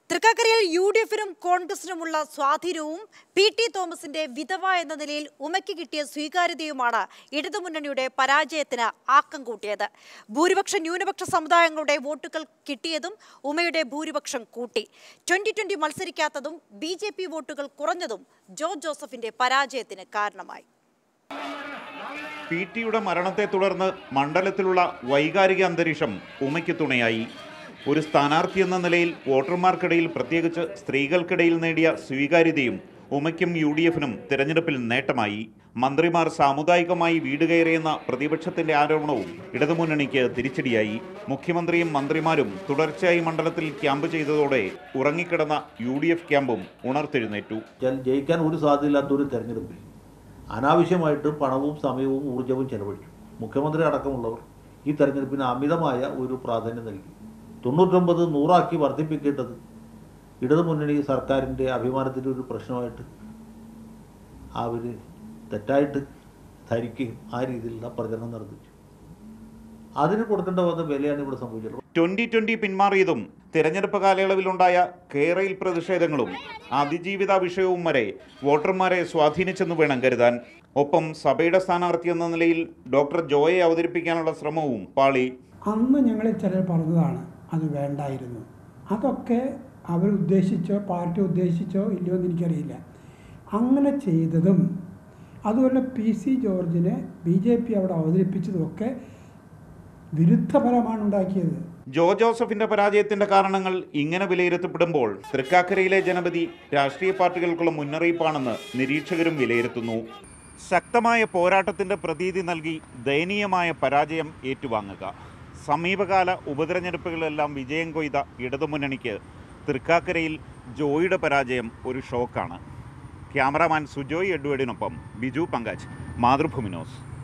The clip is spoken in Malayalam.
തൃക്കാക്കരയിൽ യു ഡി എഫിനും കോൺഗ്രസിനുമുള്ള സ്വാധീനവും പി ടി തോമസിന്റെ വിധവ എന്ന നിലയിൽ ഉമയ്ക്ക് കിട്ടിയ സ്വീകാര്യതയുമാണ് ഇടതുമുന്നണിയുടെ പരാജയത്തിന് ആക്കം കൂട്ടിയത് ഭൂരിപക്ഷ ന്യൂനപക്ഷ സമുദായങ്ങളുടെ വോട്ടുകൾ കിട്ടിയതും ഉമയുടെ ഭൂരിപക്ഷം കൂട്ടി ട്വന്റി ട്വന്റി മത്സരിക്കാത്തതും ബി ജെ പി വോട്ടുകൾ കുറഞ്ഞതും ജോ ജോസഫിന്റെ പരാജയത്തിന് കാരണമായി പി ടിയുടെ മരണത്തെ തുടർന്ന് മണ്ഡലത്തിലുള്ള വൈകാരിക അന്തരീക്ഷം ഉമയ്ക്ക് തുണയായി ഒരു സ്ഥാനാർത്ഥി എന്ന നിലയിൽ വോട്ടർമാർക്കിടയിൽ പ്രത്യേകിച്ച് സ്ത്രീകൾക്കിടയിൽ നേടിയ സ്വീകാര്യതയും ഉമയ്ക്കും യു ഡി എഫിനും തിരഞ്ഞെടുപ്പിൽ നേട്ടമായി മന്ത്രിമാർ സാമുദായികമായി വീട് കയറിയെന്ന പ്രതിപക്ഷത്തിന്റെ ആരോപണവും ഇടതുമുന്നണിക്ക് തിരിച്ചടിയായി മുഖ്യമന്ത്രിയും മന്ത്രിമാരും തുടർച്ചയായി മണ്ഡലത്തിൽ ക്യാമ്പ് ചെയ്തതോടെ ഉറങ്ങിക്കിടന്ന യു ഡി എഫ് ക്യാമ്പും ഉണർത്തെഴുന്നേറ്റു ജൽ- ജയിക്കാൻ ഒരു സാധ്യതയില്ലാത്ത ഒരു തെരഞ്ഞെടുപ്പിൽ അനാവശ്യമായിട്ട് പണവും സമയവും ഊർജവും ചെലവഴിച്ചു മുഖ്യമന്ത്രി അടക്കമുള്ളവർ ഈ തെരഞ്ഞെടുപ്പിന് അമിതമായ ഒരു പ്രാധാന്യം നൽകി തൊണ്ണൂറ്റൊമ്പത് നൂറാക്കി വർദ്ധിപ്പിക്കേണ്ടത് ഇടതുമുന്നണി സർക്കാരിൻ്റെ അഭിമാനത്തിൻ്റെ ഒരു പ്രശ്നമായിട്ട് അവർ തെറ്റായിട്ട് ധരിക്കുകയും ആ രീതിയിലുള്ള പ്രചരണം നടത്തിച്ചു അതിന് കൊടുക്കേണ്ട വന്ന വിലയാണ് ഇവിടെ സംഭവിച്ചത് ട്വന്റി ട്വന്റി പിന്മാറിയതും തിരഞ്ഞെടുപ്പ് കാലയളവിലുണ്ടായ കേരയിൽ പ്രതിഷേധങ്ങളും അതിജീവിത വിഷയവും വരെ വോട്ടർമാരെ സ്വാധീനിച്ചെന്ന് വേണം കരുതാൻ ഒപ്പം സഭയുടെ സ്ഥാനാർത്ഥി എന്ന നിലയിൽ ഡോക്ടർ ജോയെ അവതരിപ്പിക്കാനുള്ള ശ്രമവും പാളി അന്ന് ഞങ്ങളിൽ ചിലർ പറഞ്ഞതാണ് അത് വേണ്ടായിരുന്നു അതൊക്കെ അവരുദ്ദേശിച്ചോ പാർട്ടി ഉദ്ദേശിച്ചോ ഇല്ലയോ എന്ന് എനിക്കറിയില്ല അങ്ങനെ ചെയ്തതും അതുപോലെ പി സി ജോർജിനെ ബി ജെ പി അവിടെ അവതരിപ്പിച്ചതുമൊക്കെ വിരുദ്ധ ഫലമാണ് ഉണ്ടാക്കിയത് ജോ ജോസഫിന്റെ പരാജയത്തിന്റെ കാരണങ്ങൾ ഇങ്ങനെ വിലയിരുത്തപ്പെടുമ്പോൾ തൃക്കാക്കരയിലെ ജനപതി രാഷ്ട്രീയ പാർട്ടികൾക്കുള്ള മുന്നറിയിപ്പാണെന്ന് നിരീക്ഷകരും വിലയിരുത്തുന്നു ശക്തമായ പോരാട്ടത്തിന്റെ പ്രതീതി നൽകി ദയനീയമായ പരാജയം ഏറ്റുവാങ്ങുക സമീപകാല ഉപതെരഞ്ഞെടുപ്പുകളെല്ലാം വിജയം കൊയ്ത ഇടതുമുന്നണിക്ക് തൃക്കാക്കരയിൽ ജോയുടെ പരാജയം ഒരു ഷോക്കാണ് ക്യാമറാമാൻ സുജോയ് എഡ്വേർഡിനൊപ്പം ബിജു പങ്കാജ് മാതൃഭൂമി ന്യൂസ്